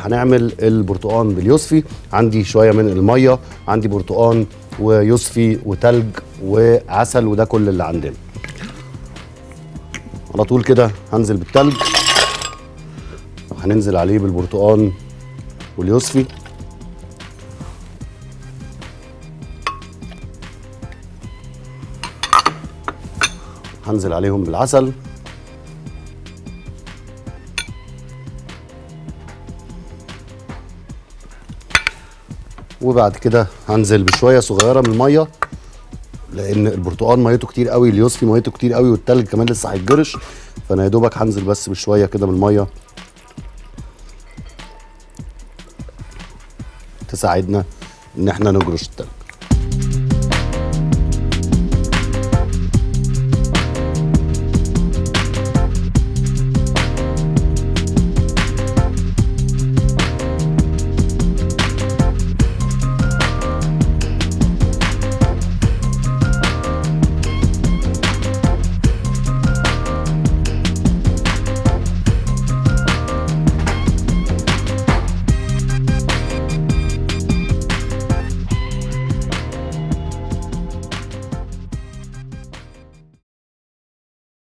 هنعمل البرتقان باليوسفي عندي شويه من الميه عندي برتقان ويوسفي وتلج وعسل وده كل اللي عندنا على طول كده هنزل بالتلج هننزل عليه بالبرتقان واليوسفي هنزل عليهم بالعسل وبعد كده هنزل بشويه صغيره من الميه لان البرتقال ميته كتير قوي اليوسفي ميته كتير قوي والتلج كمان لسه هيتجرش فانا يا دوبك هنزل بس بشويه كده من الميه تساعدنا ان احنا نجرش التلج